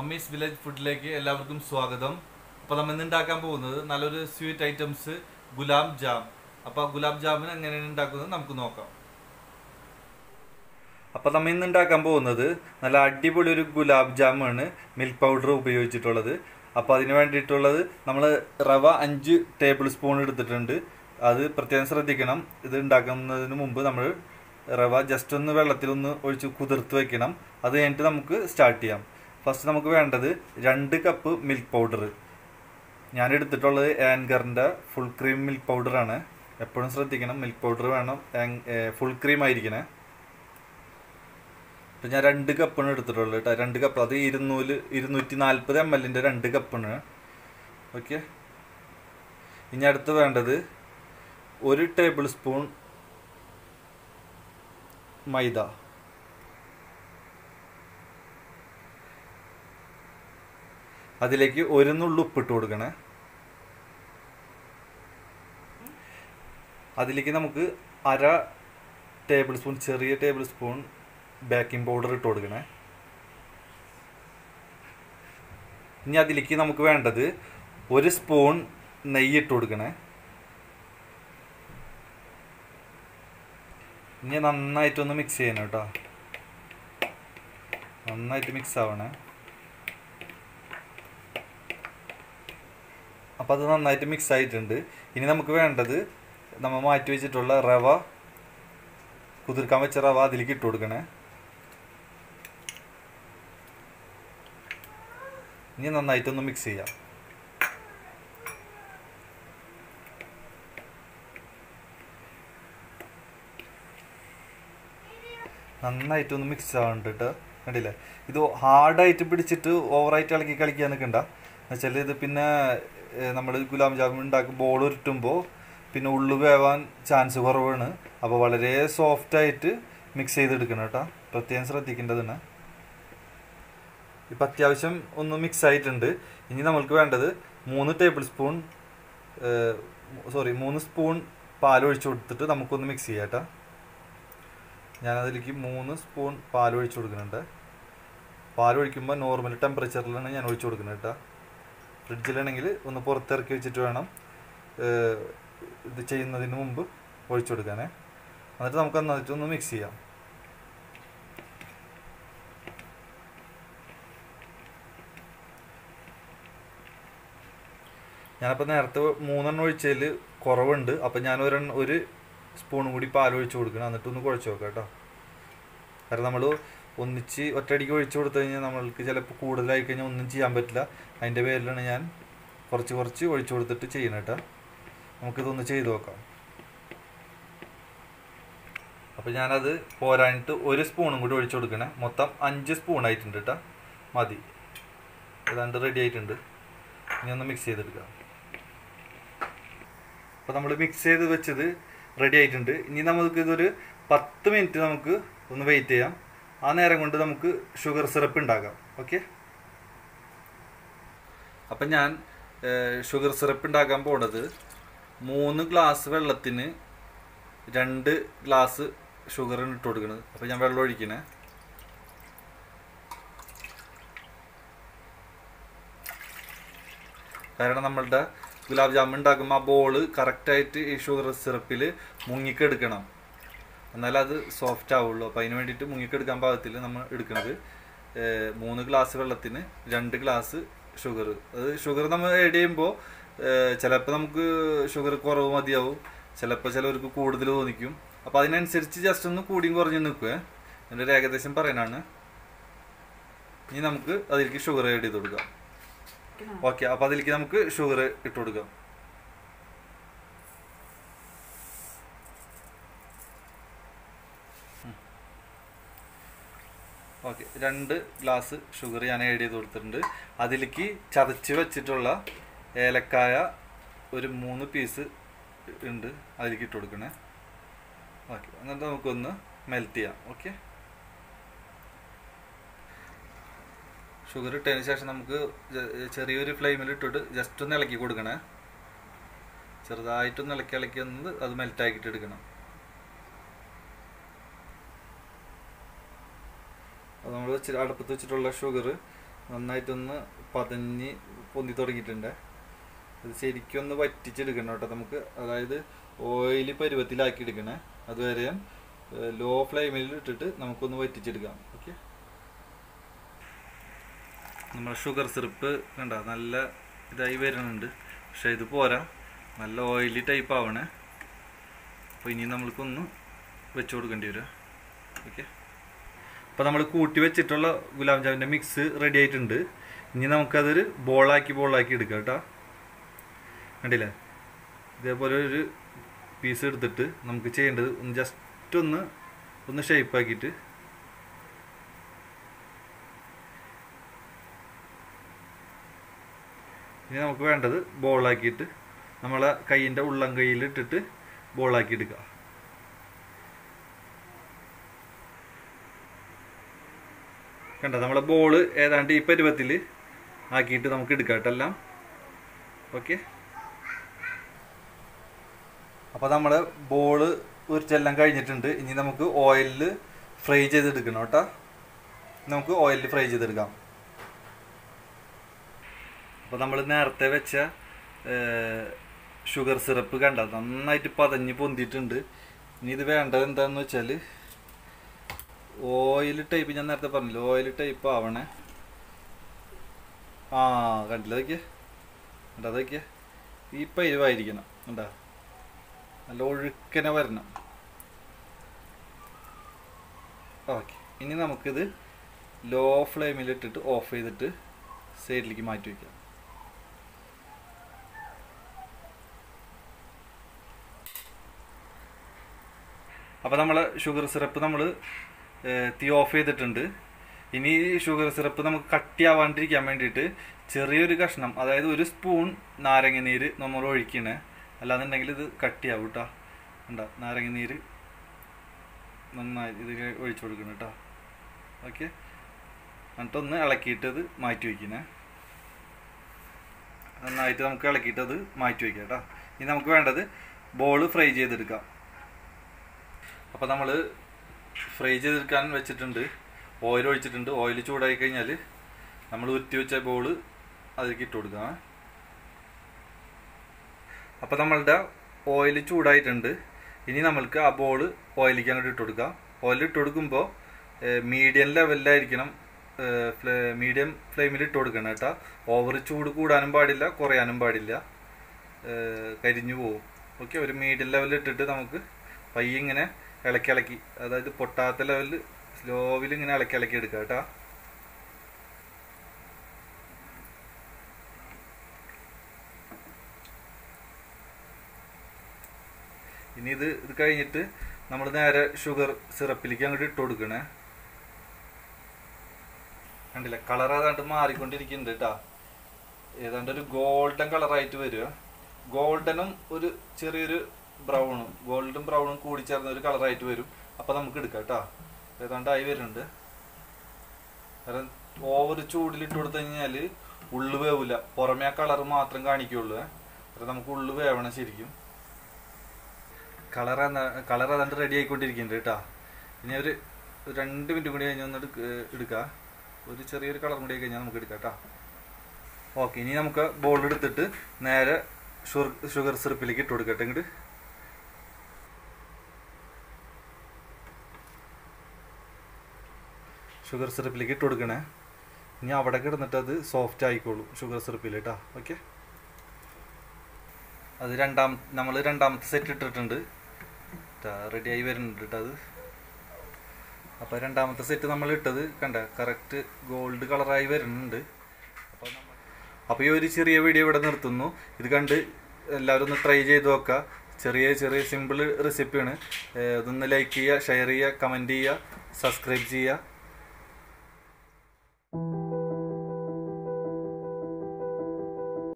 mummies village ഫുഡിലേക്ക് എല്ലാവർക്കും സ്വാഗതം അപ്പോൾ നമ്മൾ ഇന്ന് ഉണ്ടാക്കാൻ പോകുന്നത് നല്ലൊരു സ്വീറ്റ് ഐറ്റംസ് ഗുലാബ് ജാം അപ്പോൾ ഗുലാബ് ജാമിന് എങ്ങനെയാണ് ഉണ്ടാക്കുന്നത് നമുക്ക് നോക്കാം അപ്പോൾ നമ്മൾ ഇന്ന് ഉണ്ടാക്കാൻ പോകുന്നത് നല്ല അടിപൊളി ഒരു ഗുലാബ് ജാമാണ് മിൽക്ക് പൗഡർ ഉപയോഗിച്ചിട്ടുള്ളത് അപ്പോൾ അതിന് വേണ്ടിയിട്ടുള്ളത് നമ്മൾ റവ അഞ്ച് ടേബിൾ സ്പൂൺ എടുത്തിട്ടുണ്ട് അത് പ്രത്യേകം ശ്രദ്ധിക്കണം ഇത് ഉണ്ടാക്കുന്നതിന് മുമ്പ് നമ്മൾ റവ ജസ്റ്റ് ഒന്ന് വെള്ളത്തിലൊന്ന് ഒഴിച്ച് കുതിർത്ത് വെക്കണം അത് കഴിഞ്ഞിട്ട് നമുക്ക് സ്റ്റാർട്ട് ചെയ്യാം ഫസ്റ്റ് നമുക്ക് വേണ്ടത് രണ്ട് കപ്പ് മിൽക്ക് പൗഡർ ഞാൻ എടുത്തിട്ടുള്ളത് ആങ്കറിൻ്റെ ഫുൾ ക്രീം മിൽക്ക് പൗഡറാണ് എപ്പോഴും ശ്രദ്ധിക്കണം മിൽക്ക് പൗഡർ വേണം ഫുൾ ക്രീം ആയിരിക്കണേ ഇപ്പം ഞാൻ രണ്ട് കപ്പാണ് എടുത്തിട്ടുള്ളത് കേട്ടോ രണ്ട് കപ്പ് അത് ഇരുന്നൂല് ഇരുന്നൂറ്റി നാൽപ്പത് എം എല്ലിൻ്റെ രണ്ട് കപ്പാണ് ഓക്കെ ഇനി അടുത്ത് വേണ്ടത് ഒരു ടേബിൾ സ്പൂൺ മൈദ അതിലേക്ക് ഒരു നുള്ളു ഉപ്പിട്ട് കൊടുക്കണേ അതിലേക്ക് നമുക്ക് അര ടേബിൾ സ്പൂൺ ചെറിയ ടേബിൾ സ്പൂൺ ബേക്കിംഗ് പൗഡർ ഇട്ട് കൊടുക്കണേ ഇനി അതിലേക്ക് നമുക്ക് വേണ്ടത് ഒരു സ്പൂൺ നെയ്യ് ഇട്ട് കൊടുക്കണേ ഇനി നന്നായിട്ടൊന്ന് മിക്സ് ചെയ്യണം കേട്ടോ നന്നായിട്ട് മിക്സ് ആവണേ അപ്പം അത് നന്നായിട്ട് മിക്സ് ആയിട്ടുണ്ട് ഇനി നമുക്ക് വേണ്ടത് നമ്മൾ മാറ്റി വെച്ചിട്ടുള്ള റവ കുതിർക്കാൻ വെച്ച റവ അതിലേക്ക് ഇട്ട് കൊടുക്കണേ ഇനി നന്നായിട്ടൊന്ന് മിക്സ് ചെയ്യാം നന്നായിട്ടൊന്ന് മിക്സ് ആവുന്നുണ്ട് കേട്ടോ കണ്ടില്ലേ ഇത് ഹാർഡായിട്ട് പിടിച്ചിട്ട് ഓവറായിട്ട് ഇളക്കി കളിക്കാൻ നിൽക്കണ്ട എന്നുവെച്ചാൽ ഇത് പിന്നെ നമ്മൾ ഗുലാബ് ജാമുൻ ഉണ്ടാക്കി ബോൾ ഉരുട്ടുമ്പോൾ പിന്നെ ഉള്ളു വേവാൻ ചാൻസ് കുറവാണ് അപ്പോൾ വളരെ സോഫ്റ്റായിട്ട് മിക്സ് ചെയ്തെടുക്കണം കേട്ടോ പ്രത്യേകം ശ്രദ്ധിക്കേണ്ടതാണ് ഇപ്പം അത്യാവശ്യം ഒന്ന് മിക്സ് ആയിട്ടുണ്ട് ഇനി നമ്മൾക്ക് വേണ്ടത് മൂന്ന് ടേബിൾ സ്പൂൺ സോറി മൂന്ന് സ്പൂൺ പാൽ ഒഴിച്ചു കൊടുത്തിട്ട് നമുക്കൊന്ന് മിക്സ് ചെയ്യാം കേട്ടോ ഞാനതിലേക്ക് മൂന്ന് സ്പൂൺ പാൽ ഒഴിച്ചു കൊടുക്കുന്നുണ്ട് പാൽ ഒഴിക്കുമ്പോൾ നോർമൽ ടെമ്പറേച്ചറിലാണ് ഞാൻ ഒഴിച്ചു കൊടുക്കുന്നത് കേട്ടോ ഫ്രിഡ്ജിലാണെങ്കിൽ ഒന്ന് പുറത്തിറക്കി വെച്ചിട്ട് വേണം ഇത് ചെയ്യുന്നതിന് മുമ്പ് ഒഴിച്ചു കൊടുക്കാനേ എന്നിട്ട് നമുക്ക് നന്നായിട്ട് ഒന്ന് മിക്സ് ചെയ്യാം ഞാനപ്പോൾ നേരത്തെ മൂന്നെണ്ണം ഒഴിച്ചതിൽ കുറവുണ്ട് അപ്പം ഞാൻ ഒരെണ്ണം ഒരു സ്പൂണും കൂടി പാൽ ഒഴിച്ചു കൊടുക്കണം എന്നിട്ട് ഒന്ന് കുഴച്ച് നോക്കാം കേട്ടോ കാരണം നമ്മൾ ഒന്നിച്ച് ഒറ്റയടിക്ക് ഒഴിച്ചു കൊടുത്തു കഴിഞ്ഞാൽ നമ്മൾക്ക് ചിലപ്പോൾ കൂടുതലായി കഴിഞ്ഞാൽ ഒന്നും ചെയ്യാൻ പറ്റില്ല അതിൻ്റെ പേരിലാണ് ഞാൻ കുറച്ച് കുറച്ച് ഒഴിച്ചു കൊടുത്തിട്ട് ചെയ്യണം കേട്ടോ നമുക്കിതൊന്ന് ചെയ്ത് നോക്കാം അപ്പോൾ ഞാനത് പോരാഞ്ഞിട്ട് ഒരു സ്പൂണും കൂടി ഒഴിച്ചു കൊടുക്കണേ മൊത്തം അഞ്ച് സ്പൂൺ ആയിട്ടുണ്ട് കേട്ടോ മതി ഏതാണ്ട് റെഡി ആയിട്ടുണ്ട് ഇനി ഒന്ന് മിക്സ് ചെയ്തെടുക്കാം അപ്പോൾ നമ്മൾ മിക്സ് ചെയ്ത് വെച്ചത് റെഡി ആയിട്ടുണ്ട് ഇനി നമുക്ക് ഇതൊരു പത്ത് മിനിറ്റ് നമുക്ക് ഒന്ന് വെയിറ്റ് ചെയ്യാം ആ നേരം കൊണ്ട് നമുക്ക് ഷുഗർ സിറപ്പ് ഉണ്ടാക്കാം ഓക്കെ അപ്പം ഞാൻ ഷുഗർ സിറപ്പ് ഉണ്ടാക്കാൻ പോണത് മൂന്ന് ഗ്ലാസ് വെള്ളത്തിന് രണ്ട് ഗ്ലാസ് ഷുഗർ ഇട്ട് കൊടുക്കുന്നത് അപ്പം ഞാൻ വെള്ളം ഒഴിക്കണേ കാരണം നമ്മളുടെ ഗുലാബ് ജാമുൻ ഉണ്ടാക്കുമ്പോൾ ആ ബോള് കറക്റ്റായിട്ട് ഈ ഷുഗർ സിറപ്പിൽ മുങ്ങിക്കെടുക്കണം എന്നാലേ അത് സോഫ്റ്റ് ആവുള്ളൂ അപ്പോൾ അതിന് വേണ്ടിയിട്ട് മുങ്ങിക്കെടുക്കാൻ പാകത്തിൽ നമ്മൾ എടുക്കുന്നത് മൂന്ന് ഗ്ലാസ് വെള്ളത്തിന് രണ്ട് ഗ്ലാസ് ഷുഗർ അത് ഷുഗർ നമ്മൾ ആഡ് ചെയ്യുമ്പോൾ ചിലപ്പോൾ നമുക്ക് ഷുഗർ കുറവ് മതിയാവും ചിലപ്പോൾ ചിലവർക്ക് കൂടുതൽ തോന്നിക്കും അപ്പോൾ അതിനനുസരിച്ച് ജസ്റ്റ് ഒന്ന് കൂടിയും കുറഞ്ഞു നിൽക്കുവേ എൻ്റെ ഒരു ഏകദേശം പറയാനാണ് ഇനി നമുക്ക് അതിലേക്ക് ഷുഗർ ആഡ് ചെയ്ത് കൊടുക്കാം ഓക്കെ അപ്പോൾ അതിലേക്ക് നമുക്ക് ഷുഗർ ഇട്ട് കൊടുക്കാം ഓക്കെ രണ്ട് ഗ്ലാസ് ഷുഗർ ഞാൻ ആഡ് ചെയ്ത് കൊടുത്തിട്ടുണ്ട് അതിലേക്ക് ചതച്ച് വെച്ചിട്ടുള്ള ഏലക്കായ ഒരു മൂന്ന് പീസ് ഉണ്ട് അതിലേക്ക് ഇട്ട് കൊടുക്കണേ ഓക്കെ എന്നിട്ട് നമുക്കൊന്ന് മെൽറ്റ് ചെയ്യാം ഓക്കെ ഷുഗർ ഇട്ടതിന് ശേഷം നമുക്ക് ചെറിയൊരു ഫ്ലെയിമിൽ ഇട്ടിട്ട് ജസ്റ്റ് ഒന്ന് ഇളക്കി കൊടുക്കണേ ചെറുതായിട്ടൊന്ന് ഇളക്കി ഇളക്കി വന്നത് അത് മെൽറ്റ് ആക്കിയിട്ട് എടുക്കണം അത് നമ്മൾ വെച്ച് അടുപ്പത്ത് വെച്ചിട്ടുള്ള ഷുഗർ നന്നായിട്ടൊന്ന് പതഞ്ഞ് പൊന്തി തുടങ്ങിയിട്ടുണ്ട് അത് ശരിക്കും ഒന്ന് വറ്റിച്ചെടുക്കണം കേട്ടോ നമുക്ക് അതായത് ഓയിൽ പരുവത്തിലാക്കി എടുക്കണേ അതുവരെ ലോ ഫ്ലെയിമിൽ ഇട്ടിട്ട് നമുക്കൊന്ന് വറ്റിച്ചെടുക്കാം ഓക്കെ നമ്മുടെ ഷുഗർ സിറപ്പ് കണ്ട നല്ല ഇതായി വരുന്നുണ്ട് പക്ഷെ ഇത് പോരാ നല്ല ഓയിലി ടൈപ്പ് ആവണേ അപ്പോൾ ഇനി നമ്മൾക്കൊന്ന് വെച്ച് കൊടുക്കേണ്ടി വരും ഓക്കെ അപ്പോൾ നമ്മൾ കൂട്ടി വെച്ചിട്ടുള്ള ഗുലാബ് ജാമിൻ്റെ മിക്സ് റെഡി ആയിട്ടുണ്ട് ഇനി നമുക്കതൊരു ബോളാക്കി ബോളാക്കി എടുക്കാം കേട്ടോ കണ്ടില്ലേ ഇതേപോലെ ഒരു പീസ് എടുത്തിട്ട് നമുക്ക് ചെയ്യേണ്ടത് ഒന്ന് ജസ്റ്റ് ഒന്ന് ഒന്ന് ഷേപ്പ് ആക്കിയിട്ട് ഇനി നമുക്ക് വേണ്ടത് ബോളാക്കിയിട്ട് നമ്മളെ കൈയിൻ്റെ ഉള്ളം കൈയിൽ ഇട്ടിട്ട് ബോളാക്കി എടുക്കുക കണ്ട നമ്മളെ ബോള് ഏതാണ്ട് ഈ പരുവത്തിൽ ആക്കിയിട്ട് നമുക്ക് എടുക്കാം കേട്ടോ എല്ലാം ഓക്കെ അപ്പോൾ നമ്മുടെ ബോള് ഉരിച്ചെല്ലാം കഴിഞ്ഞിട്ടുണ്ട് ഇനി നമുക്ക് ഓയിലിൽ ഫ്രൈ ചെയ്തെടുക്കണം കേട്ടോ നമുക്ക് ഓയിലിൽ ഫ്രൈ ചെയ്തെടുക്കാം അപ്പോൾ നമ്മൾ നേരത്തെ വെച്ച ഷുഗർ സിറപ്പ് കണ്ട നന്നായിട്ട് പതഞ്ഞ് പൊന്തിയിട്ടുണ്ട് ഇനി ഇത് വേണ്ടത് എന്താണെന്ന് വെച്ചാൽ ഓയിൽ ടൈപ്പ് ഞാൻ നേരത്തെ പറഞ്ഞില്ല ഓയിൽ ടൈപ്പ് ആവണേ ആ കണ്ടില്ല അതൊക്കെ കണ്ട അതൊക്കെ ഈ പരുവായിരിക്കണം കണ്ടാ നല്ല ഒഴുക്കനെ വരണം ഓക്കെ ഇനി നമുക്കിത് ലോ ഫ്ലെയിമിൽ ഇട്ടിട്ട് ഓഫ് ചെയ്തിട്ട് സൈഡിലേക്ക് മാറ്റി വയ്ക്കാം അപ്പോൾ നമ്മൾ ഷുഗർ സിറപ്പ് നമ്മൾ തീ ഓഫ് ചെയ്തിട്ടുണ്ട് ഇനി ഈ ഷുഗർ സിറപ്പ് നമുക്ക് കട്ടിയാവാണ്ടിരിക്കാൻ വേണ്ടിയിട്ട് ചെറിയൊരു കഷ്ണം അതായത് ഒരു സ്പൂൺ നാരങ്ങ നീര് നമ്മൾ ഒഴിക്കണേ അല്ലാന്നുണ്ടെങ്കിൽ ഇത് കട്ടിയാവും കേട്ടോ ഉണ്ടോ നാരങ്ങ നീര് നന്നായി ഇത് ഒഴിച്ചു കൊടുക്കണം കേട്ടോ ഓക്കെ എന്നിട്ടൊന്ന് ഇളക്കിയിട്ട് അത് മാറ്റി വയ്ക്കണേ നന്നായിട്ട് നമുക്ക് ഇളക്കിയിട്ട് അത് മാറ്റി വയ്ക്കാം കേട്ടോ ഇനി നമുക്ക് വേണ്ടത് ബോൾ ഫ്രൈ ചെയ്തെടുക്കാം അപ്പോൾ നമ്മൾ ഫ്രൈ ചെയ്തെടുക്കാൻ വെച്ചിട്ടുണ്ട് ഓയിൽ ഒഴിച്ചിട്ടുണ്ട് ഓയിൽ ചൂടായി കഴിഞ്ഞാൽ നമ്മൾ ഉരുട്ടി വെച്ച ബോള് അതിലേക്ക് ഇട്ട് കൊടുക്കാം അപ്പോൾ നമ്മളുടെ ഓയിൽ ചൂടായിട്ടുണ്ട് ഇനി നമ്മൾക്ക് ആ ബോള് ഓയിലേക്ക് അങ്ങോട്ട് ഇട്ട് കൊടുക്കാം ഓയിൽ ഇട്ട് കൊടുക്കുമ്പോൾ മീഡിയം ലെവലിലായിരിക്കണം മീഡിയം ഫ്ലെയിമിൽ ഇട്ട് കൊടുക്കണം കേട്ടോ ഓവർ ചൂട് കൂടാനും പാടില്ല കുറയാനും പാടില്ല കരിഞ്ഞു പോകും ഓക്കെ ഒരു മീഡിയം ലെവലിൽ ഇട്ടിട്ട് നമുക്ക് പയ്യെ ഇങ്ങനെ ഇളക്കി ഇളക്കി അതായത് പൊട്ടാത്ത ലെവലിൽ സ്ലോവിൽ ഇങ്ങനെ ഇളക്കി ഇളക്കി എടുക്കുക കേട്ടോ ഇനി ഇത് ഇത് കഴിഞ്ഞിട്ട് നമ്മൾ നേരെ ഷുഗർ സിറപ്പിലേക്ക് അങ്ങോട്ട് ഇട്ട് കൊടുക്കണേ കണ്ടില്ല കളർ ഏതാണ്ട് മാറിക്കൊണ്ടിരിക്കുന്നുണ്ട് കേട്ടാ ഏതാണ്ട് ഒരു ഗോൾഡൻ കളറായിട്ട് വരിക ഗോൾഡനും ഒരു ചെറിയൊരു ബ്രൗണും ഗോൾഡും ബ്രൗണും കൂടി ചേർന്ന ഒരു കളറായിട്ട് വരും അപ്പൊ നമുക്ക് എടുക്കാം കേട്ടാ ഏതാണ്ട് ആയി വരുന്നുണ്ട് കാരണം ഓവർ ചൂടിലിട്ട് കൊടുത്തു കഴിഞ്ഞാല് ഉള്ളു വേവില്ല പുറമേ ആ കളർ മാത്രം കാണിക്കുള്ളൂ കാരണം നമുക്ക് ഉള്ളു വേവണം ശരിക്കും കളർ കളർ ഏതാണ്ട് റെഡി ആയിക്കൊണ്ടിരിക്കുന്നുണ്ട് കേട്ടാ ഇനി ഒരു ഒരു രണ്ട് മിനിറ്റ് കൂടി കഴിഞ്ഞ് ഒന്ന് എടുക്കാം ഒരു ചെറിയൊരു കളർ കൂടി കഴിഞ്ഞാൽ നമുക്ക് എടുക്കാം കേട്ടോ ഓക്കെ ഇനി നമുക്ക് ബോൾ എടുത്തിട്ട് നേരെ ഷുഗർ സിറപ്പിലേക്ക് ഇട്ട് കൊടുക്കട്ടെ ഇങ്ങോട്ട് ഷുഗർ സിറപ്പിലേക്ക് ഇട്ട് കൊടുക്കണേ ഇനി അവിടെ കിടന്നിട്ട് അത് സോഫ്റ്റ് ആയിക്കോളൂ ഷുഗർ സിറപ്പിൽ കേട്ടോ ഓക്കെ അത് രണ്ടാം നമ്മൾ രണ്ടാമത്തെ സെറ്റ് ഇട്ടിട്ടുണ്ട് റെഡി ആയി വരുന്നുണ്ട് കേട്ടോ അത് അപ്പോൾ രണ്ടാമത്തെ സെറ്റ് നമ്മൾ ഇട്ടത് കണ്ട കറക്റ്റ് ഗോൾഡ് കളറായി വരുന്നുണ്ട് അപ്പോൾ അപ്പോൾ ഈ ഒരു ചെറിയ വീഡിയോ ഇവിടെ നിർത്തുന്നു ഇത് കണ്ട് എല്ലാവരും ഒന്ന് ട്രൈ ചെയ്ത് നോക്കുക ചെറിയ ചെറിയ സിമ്പിൾ റെസിപ്പിയാണ് ഇതൊന്ന് ലൈക്ക് ചെയ്യുക ഷെയർ ചെയ്യുക കമൻറ്റ് ചെയ്യുക സബ്സ്ക്രൈബ് ചെയ്യുക